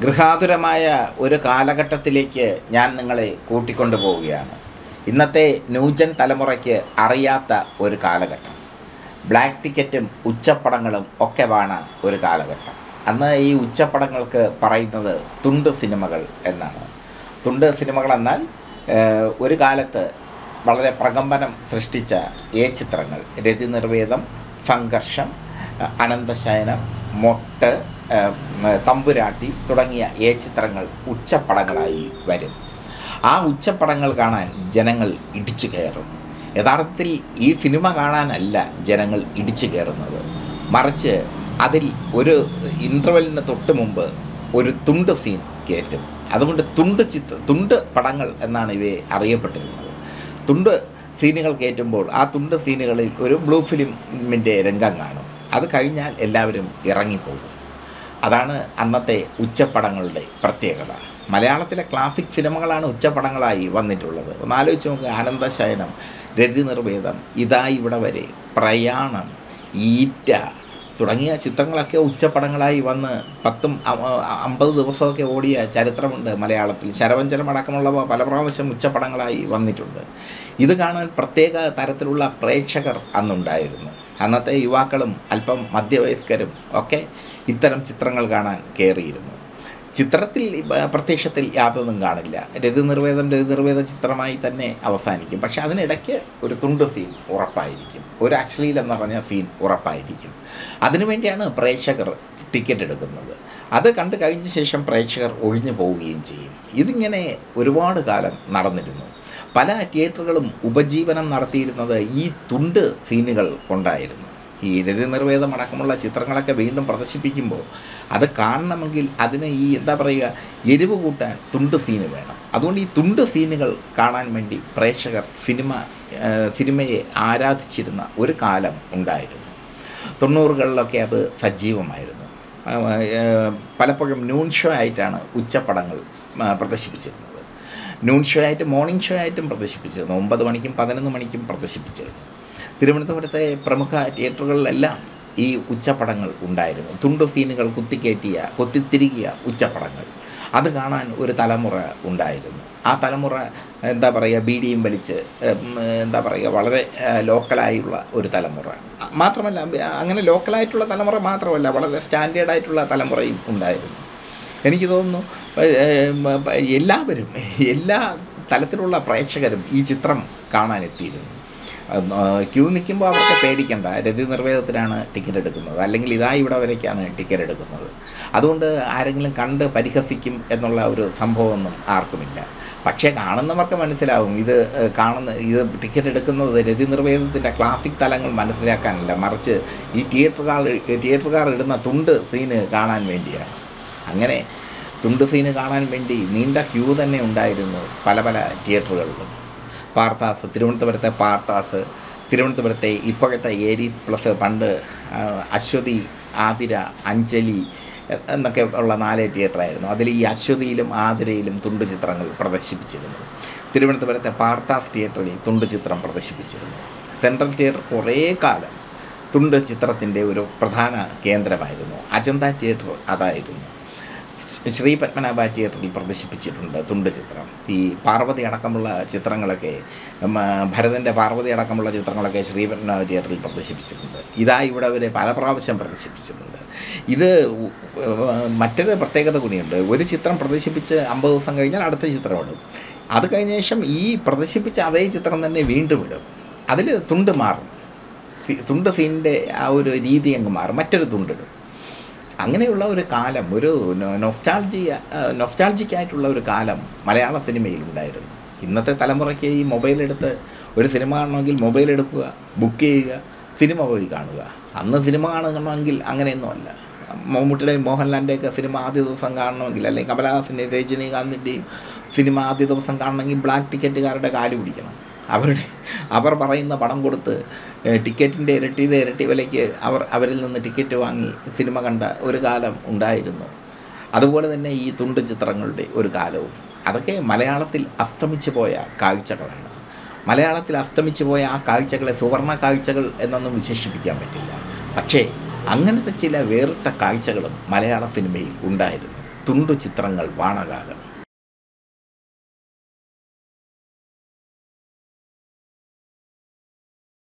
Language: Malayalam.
ഗൃഹാതുരമായ ഒരു കാലഘട്ടത്തിലേക്ക് ഞാൻ നിങ്ങളെ കൂട്ടിക്കൊണ്ടു പോവുകയാണ് ഇന്നത്തെ ന്യൂജൻ തലമുറയ്ക്ക് അറിയാത്ത ഒരു കാലഘട്ടം ബ്ലാക്ക് ടിക്കറ്റും ഉച്ചപ്പടങ്ങളും ഒക്കെ വേണ ഒരു കാലഘട്ടം അന്ന് ഈ ഉച്ചപ്പടങ്ങൾക്ക് പറയുന്നത് തുണ്ട് സിനിമകൾ എന്നാണ് തുണ്ട് സിനിമകൾ എന്നാൽ ഏഹ്, ഒരു കാലത്ത് വളരെ പ്രകമ്പനം സൃഷ്ടിച്ച ഏ ചിത്രങ്ങൾ രതി നിർവേദം സംഘർഷം അഹ് അനന്തശയനം മൊട്ട് ഏഹ്, ഉം, തമ്പുരാട്ടി തുടങ്ങിയ ഏ ചിത്രങ്ങൾ ഉച്ചപ്പടങ്ങളായി വരും ആ ഉച്ചപ്പടങ്ങൾ കാണാൻ ജനങ്ങൾ ഇടിച്ചു കയറും യഥാർത്ഥത്തിൽ ഈ സിനിമ കാണാനല്ല ജനങ്ങൾ ഇടിച്ചു കയറുന്നത് മറിച്ച് അതിൽ ഒരു ഇൻ്റർവെല്ലിന് തൊട്ട് മുമ്പ് ഒരു തുണ്ട് സീൻ കയറ്റും അതുകൊണ്ട് തുണ്ട് ചിത്ര തുണ്ട് പടങ്ങൾ എന്നാണ് ഇവയെ അറിയപ്പെട്ടിരുന്നത് തുണ്ട് സീനുകൾ കയറ്റുമ്പോൾ ആ തുണ്ട് സീനുകളിൽ ഒരു ബ്ലൂ ഫിലിമിൻ്റെ രംഗം കാണും അത് കഴിഞ്ഞാൽ എല്ലാവരും ഇറങ്ങിപ്പോകും അതാണ് അന്നത്തെ ഉച്ചപ്പടങ്ങളുടെ പ്രത്യേകത മലയാളത്തിലെ ക്ലാസിക് സിനിമകളാണ് ഉച്ചപ്പടങ്ങളായി വന്നിട്ടുള്ളത് ഒന്ന് ആലോചിച്ച് നോക്കുക ആനന്ദശയനം രതി നിർവേദം ഇതാ ഇവിടെ വരെ പ്രയാണം ഈറ്റ തുടങ്ങിയ ചിത്രങ്ങളൊക്കെ ഉച്ചപ്പടങ്ങളായി വന്ന് പത്തും അ- അ- അമ്പത് ദിവസമൊക്കെ ഓടിയ ചരിത്രമുണ്ട് മലയാളത്തിൽ ശരവഞ്ചനം അടക്കമുള്ളവ പല പ്രാവശ്യം ഉച്ചപ്പടങ്ങളായി വന്നിട്ടുണ്ട് ഇത് കാണാൻ പ്രത്യേക തരത്തിലുള്ള പ്രേക്ഷകർ അന്നുണ്ടായിരുന്നു അന്നത്തെ യുവാക്കളും അല്പം മധ്യവയസ്കരും ഒക്കെ ഇത്തരം ചിത്രങ്ങൾ കാണാൻ കയറിയിരുന്നു ചിത്രത്തിൽ ബ- പ്രത്യക്ഷത്തിൽ യാതൊന്നും കാണില്ല രതി നിർവേദം രതി നിർവേദ ചിത്രമായി തന്നെ അവസാനിക്കും പക്ഷെ അതിനിടയ്ക്ക് ഒരു തുണ്ട് സീൻ ഉറപ്പായിരിക്കും ഒരു അശ്ലീലം എന്ന് പറഞ്ഞ സീൻ ഉറപ്പായിരിക്കും അതിനുവേണ്ടിയാണ് പ്രേക്ഷകർ ടിക്കറ്റ് എടുക്കുന്നത് അത് കണ്ടു കഴിഞ്ഞ ശേഷം പ്രേക്ഷകർ ഒഴിഞ്ഞു പോവുകയും ചെയ്യും ഇതിങ്ങനെ ഒരുപാട് കാലം നടന്നിരുന്നു പല തിയേറ്ററുകളും ഉപജീവനം നടത്തിയിരുന്നത് ഈ തുണ്ട് സീനുകൾ കൊണ്ടായിരുന്നു ഈ രതി നിർവേദം അടക്കമുള്ള ചിത്രങ്ങളൊക്കെ വീണ്ടും പ്രദർശിപ്പിക്കുമ്പോൾ അത് കാണണമെങ്കിൽ അതിന് ഈ എന്താ പറയുക എരിവ് കൂട്ടാൻ തുണ്ട് സീന് വേണം അതുകൊണ്ട് ഈ തുണ്ട് സീനുകൾ കാണാൻ വേണ്ടി പ്രേക്ഷകർ സിനിമ ആ, സിനിമയെ ആരാധിച്ചിരുന്ന ഒരു കാലം ഉണ്ടായിരുന്നു തൊണ്ണൂറുകളിലൊക്കെ അത് സജീവമായിരുന്നു ആ, ആ, പലപ്പോഴും ന്യൂൺ ഷോ ആയിട്ടാണ് ഉച്ചപ്പടങ്ങൾ ആ, പ്രദർശിപ്പിച്ചിരുന്നത് ന്യൂൺ ഷോ ആയിട്ട് മോർണിംഗ് ഷോ ആയിട്ടും പ്രദർശിപ്പിച്ചിരുന്നു ഒമ്പത് മണിക്കും പതിനൊന്ന് മണിക്കും പ്രദർശിപ്പിച്ചിരുന്നു തിരുവനന്തപുരത്തെ പ്രമുഖ തിയേറ്ററുകളിലെല്ലാം ഈ ഉച്ചപ്പടങ്ങൾ ഉണ്ടായിരുന്നു തുണ്ടു സീനുകൾ കുത്തിക്കയറ്റിയ കുത്തിത്തിരികിയ ഉച്ചപ്പടങ്ങൾ അത് കാണാൻ ഒരു തലമുറ ഉണ്ടായിരുന്നു ആ തലമുറ എന്താ പറയുക ബീഡിയും വലിച്ച് ഉം, എന്താ പറയുക വളരെ ആ, ലോക്കലായുള്ള ഒരു തലമുറ മാത്രമല്ല അങ്ങനെ ലോക്കലായിട്ടുള്ള തലമുറ മാത്രമല്ല വളരെ സ്റ്റാൻഡേർഡായിട്ടുള്ള തലമുറയും ഉണ്ടായിരുന്നു എനിക്ക് തോന്നുന്നു ഏഹ്, ഏഹ്, എല്ലാവരും എല്ലാ തലത്തിലുള്ള പ്രേക്ഷകരും ഈ ചിത്രം കാണാനെത്തിയിരുന്നു ക്യൂ നിൽക്കുമ്പോൾ അവർക്ക് പേടിക്കണ്ട രതി നിർവേദത്തിനാണ് ടിക്കറ്റ് എടുക്കുന്നത് അല്ലെങ്കിൽ ഇതാ ഇവിടെ വരയ്ക്കാണ് ടിക്കറ്റ് എടുക്കുന്നത് അതുകൊണ്ട് ആരെങ്കിലും കണ്ട് പരിഹസിക്കും എന്നുള്ള ഒരു സംഭവമൊന്നും ആർക്കുമില്ല പക്ഷേ കാണുന്നവർക്ക് മനസ്സിലാവും ഇത് ഏഹ്, കാണുന്ന ഇത് ടിക്കറ്റ് എടുക്കുന്നത് രതി നിർവേദത്തിൻ്റെ ക്ലാസിക് തലങ്ങൾ മനസ്സിലാക്കാനല്ല മറിച്ച് ഈ തിയേറ്ററുകാർ തിയേറ്ററുകാർ ഇടുന്ന തുണ്ട് സീന് കാണാൻ വേണ്ടിയാണ് അങ്ങനെ തുണ്ട് സീന് കാണാൻ വേണ്ടി നീണ്ട ക്യൂ തന്നെ ഉണ്ടായിരുന്നു പല പല തിയേറ്ററുകളിലും പാർത്താസ് തിരുവനന്തപുരത്തെ പാർത്താസ് തിരുവനന്തപുരത്തെ ഇപ്പോഴത്തെ ഏരീസ് പ്ലസ് പണ്ട് ആ, അശ്വതി ആതിര അഞ്ജലി എ- എന്നൊക്കെ ഉള്ള നാല് തിയേറ്ററായിരുന്നു അതിൽ ഈ അശ്വതിയിലും ആതിരയിലും തുണ്ട് ചിത്രങ്ങൾ പ്രദർശിപ്പിച്ചിരുന്നു തിരുവനന്തപുരത്തെ പാർത്താസ് തിയേറ്ററിൽ തുണ്ട് ചിത്രം പ്രദർശിപ്പിച്ചിരുന്നു സെൻട്രൽ തിയേറ്റർ കുറേ കാലം തുണ്ട് ചിത്രത്തിൻ്റെ ഒരു പ്രധാന കേന്ദ്രമായിരുന്നു അജന്ത തിയേറ്റർ അതായിരുന്നു ശ്രീ പത്മനാഭ തിയേറ്ററിൽ പ്രദർശിപ്പിച്ചിട്ടുണ്ട് തുണ്ട് ചിത്രം ഈ പാർവതി അടക്കമുള്ള ചിത്രങ്ങളൊക്കെ ഉം, ആ, ഭരതൻ്റെ പാർവതി അടക്കമുള്ള ചിത്രങ്ങളൊക്കെ ശ്രീ പത്മനാഭ തിയേറ്ററിൽ പ്രദർശിപ്പിച്ചിട്ടുണ്ട് ഇതാ ഇവിടെ വരെ പല പ്രാവശ്യം പ്രദർശിപ്പിച്ചിട്ടുണ്ട് ഇത് ഉ- ഉ- മറ്റൊരു പ്രത്യേകത കൂടിയുണ്ട് ഒരു ചിത്രം പ്രദർശിപ്പിച്ച് അമ്പത് ദിവസം കഴിഞ്ഞാൽ അടുത്ത ചിത്രം ഇടും അത് കഴിഞ്ഞ ശേഷം ഈ പ്രദർശിപ്പിച്ച അതേ ചിത്രം തന്നെ വീണ്ടും ഇടും അതിൽ തുണ്ട് മാറും സി- തുണ്ട് സീനിൻ്റെ ആ ഒരു രീതി അങ്ങ് മാറും മറ്റൊരു തുണ്ടിടും അങ്ങനെയുള്ള ഒരു കാലം ഒരു നൊസ്റ്റാൾജിയ നൊസ്റ്റാൾജിക്കായിട്ടുള്ള ഒരു കാലം മലയാള സിനിമയിൽ ഉണ്ടായിരുന്നു ഇന്നത്തെ തലമുറയ്ക്ക് ഈ മൊബൈൽ എടുത്ത് ഒരു സിനിമ കാണണമെങ്കിൽ മൊബൈൽ എടുക്കുക ബുക്ക് ചെയ്യുക സിനിമ പോയി കാണുക അന്ന് സിനിമ കാണണമെങ്കിൽ അങ്ങനെയൊന്നുമല്ല മമ്മൂട്ടിയുടെയും മോഹൻലാലിൻ്റെയൊക്കെ സിനിമ ആദ്യ ദിവസം കാണണമെങ്കിൽ അല്ലെങ്കിൽ കമലഹാസൻ്റെയും രജനീകാന്തിൻ്റെയും സിനിമ ആദ്യ ദിവസം കാണണമെങ്കിൽ ബ്ലാക്ക് ടിക്കറ്റുകാരുടെ കാല് പിടിക്കണം അവരുടെ അവർ പറയുന്ന പണം കൊടുത്ത് ഏഹ്, ടിക്കറ്റിൻ്റെ ഇരട്ടിയുടെ ഇരട്ടി വിലയ്ക്ക് അവർ അവരിൽ നിന്ന് ടിക്കറ്റ് വാങ്ങി സിനിമ കണ്ട ഒരു കാലം ഉണ്ടായിരുന്നു അതുപോലെ തന്നെ ഈ തുണ്ട് ചിത്രങ്ങളുടെ ഒരു കാലവും അതൊക്കെ മലയാളത്തിൽ അസ്തമിച്ചു പോയ കാഴ്ചകളാണ് മലയാളത്തിൽ അസ്തമിച്ചു പോയ ആ കാഴ്ചകളെ സുവർണ കാഴ്ചകൾ എന്നൊന്നും വിശേഷിപ്പിക്കാൻ പറ്റില്ല പക്ഷേ അങ്ങനത്തെ ചില വേറിട്ട കാഴ്ചകളും മലയാള സിനിമയിൽ ഉണ്ടായിരുന്നു തുണ്ടു ചിത്രങ്ങൾ വാണകാലം